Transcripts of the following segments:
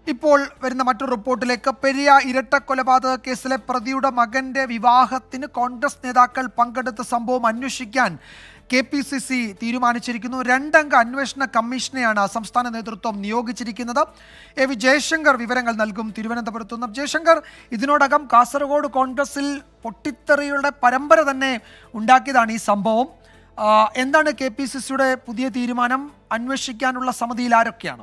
ഇപ്പോൾ വരുന്ന മറ്റൊരു റിപ്പോർട്ടിലേക്ക് പെരിയ ഇരട്ട കൊലപാതക കേസിലെ പ്രതിയുടെ മകന്റെ വിവാഹത്തിന് കോൺഗ്രസ് നേതാക്കൾ പങ്കെടുത്ത സംഭവം അന്വേഷിക്കാൻ കെ പി സി സി തീരുമാനിച്ചിരിക്കുന്നു രണ്ടംഗ അന്വേഷണ കമ്മീഷനെയാണ് സംസ്ഥാന നേതൃത്വം നിയോഗിച്ചിരിക്കുന്നത് എ വി ജയശങ്കർ വിവരങ്ങൾ നൽകും തിരുവനന്തപുരത്തു നിന്നും ജയശങ്കർ ഇതിനോടകം കാസർഗോഡ് കോൺഗ്രസിൽ പൊട്ടിത്തെറിയുടെ പരമ്പര തന്നെ ഉണ്ടാക്കിയതാണ് ഈ സംഭവം ആ, എന്താണ് കെ പി സി സിയുടെ പുതിയ തീരുമാനം അന്വേഷിക്കാനുള്ള സമിതിയിൽ ആരൊക്കെയാണ്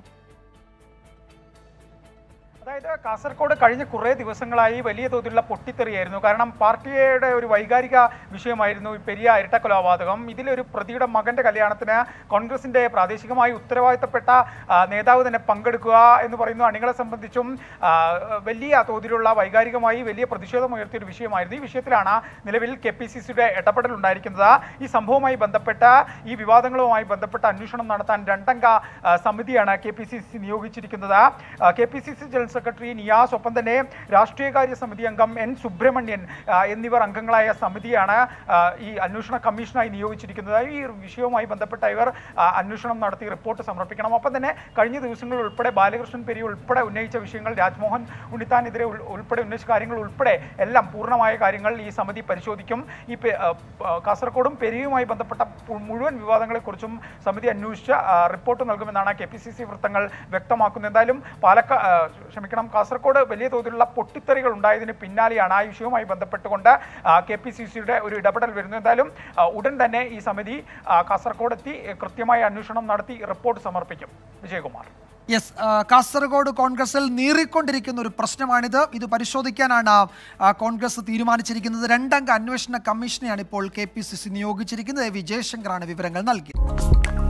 അതായത് കാസർഗോഡ് കഴിഞ്ഞ കുറേ ദിവസങ്ങളായി വലിയ തോതിലുള്ള പൊട്ടിത്തെറിയായിരുന്നു കാരണം പാർട്ടിയുടെ ഒരു വൈകാരിക വിഷയമായിരുന്നു ഈ പെരിയ ഇരട്ടക്കൊലപാതകം ഇതിലൊരു പ്രതിയുടെ മകന്റെ കല്യാണത്തിന് കോൺഗ്രസിന്റെ പ്രാദേശികമായി ഉത്തരവാദിത്തപ്പെട്ട ആ, നേതാവ് തന്നെ പങ്കെടുക്കുക എന്ന് പറയുന്ന അണികളെ സംബന്ധിച്ചും ആ, വലിയ തോതിലുള്ള വൈകാരികമായി വലിയ പ്രതിഷേധം ഉയർത്തിയ ഒരു വിഷയമായിരുന്നു ഈ വിഷയത്തിലാണ് നിലവിൽ കെ പി സി സിയുടെ ഇടപെടൽ ഉണ്ടായിരിക്കുന്നത് ഈ സംഭവവുമായി ബന്ധപ്പെട്ട ഈ വിവാദങ്ങളുമായി ബന്ധപ്പെട്ട അന്വേഷണം നടത്താൻ രണ്ടംഗ ആ, സമിതിയാണ് കെ പി സി സി നിയോഗിച്ചിരിക്കുന്നത് K P C C general secretary Niyas ഒപ്പം തന്നെ രാഷ്ട്രീയകാര്യ സമിതി അംഗം എൻ സുബ്രഹ്മണ്യൻ ആ, എന്നിവർ അംഗങ്ങളായ സമിതിയാണ് ആ, ഈ അന്വേഷണ കമ്മീഷനായി നിയോഗിച്ചിരിക്കുന്നത് ഈ വിഷയവുമായി ബന്ധപ്പെട്ട ഇവർ ആ, അന്വേഷണം നടത്തി റിപ്പോർട്ട് സമർപ്പിക്കണം ഒപ്പം തന്നെ കഴിഞ്ഞ ദിവസങ്ങളിൽ ഉൾപ്പെടെ ബാലകൃഷ്ണൻ പെരി ഉൾപ്പെടെ ഉന്നയിച്ച വിഷയങ്ങൾ രാജ്മോഹൻ ഉണ്ണിത്താനെതിരെ ഉൾ- ഉൾപ്പെടെ ഉന്നയിച്ച കാര്യങ്ങൾ ഉൾപ്പെടെ എല്ലാം പൂർണ്ണമായ കാര്യങ്ങൾ ഈ സമിതി പരിശോധിക്കും ഈ പെ- ആ, ആ, കാസർഗോഡും പെരിയുമായി ബന്ധപ്പെട്ട പു- മുഴുവൻ വിവാദങ്ങളെക്കുറിച്ചും സമിതി അന്വേഷിച്ച് ആ, റിപ്പോർട്ട് നൽകുമെന്നാണ് കെ പി സി സി വൃത്തങ്ങൾ വ്യക്തമാക്കുന്നത് എന്തായാലും പാലക്കാട് ക്ഷമിക്കണം കാസർഗോഡ് വലിയ തോതിലുള്ള പൊട്ടിത്തെറികൾ ഉണ്ടായതിന് പിന്നാലെയാണ് ആ വിഷയവുമായി ബന്ധപ്പെട്ടുകൊണ്ട് കെ പി സി സിയുടെ ഒരു ഇടപെടൽ വരുന്നത് എന്തായാലും ആ, ഉടൻ തന്നെ ഈ സമിതി ആ, കാസർഗോഡ് എത്തി ഏ, കൃത്യമായ അന്വേഷണം നടത്തി റിപ്പോർട്ട് സമർപ്പിക്കും വിജയകുമാർ യെസ് ആ, കാസർഗോഡ് കോൺഗ്രസിൽ നീറിക്കൊണ്ടിരിക്കുന്ന ഒരു പ്രശ്നമാണിത് ഇത് പരിശോധിക്കാനാണ് ആ, കോൺഗ്രസ് തീരുമാനിച്ചിരിക്കുന്നത് രണ്ടംഗ അന്വേഷണ കമ്മീഷനെയാണ് ഇപ്പോൾ കെ പി സി സി നിയോഗിച്ചിരിക്കുന്നത് എ വി ജയശങ്കറാണ് വിവരങ്ങൾ നൽകിയത്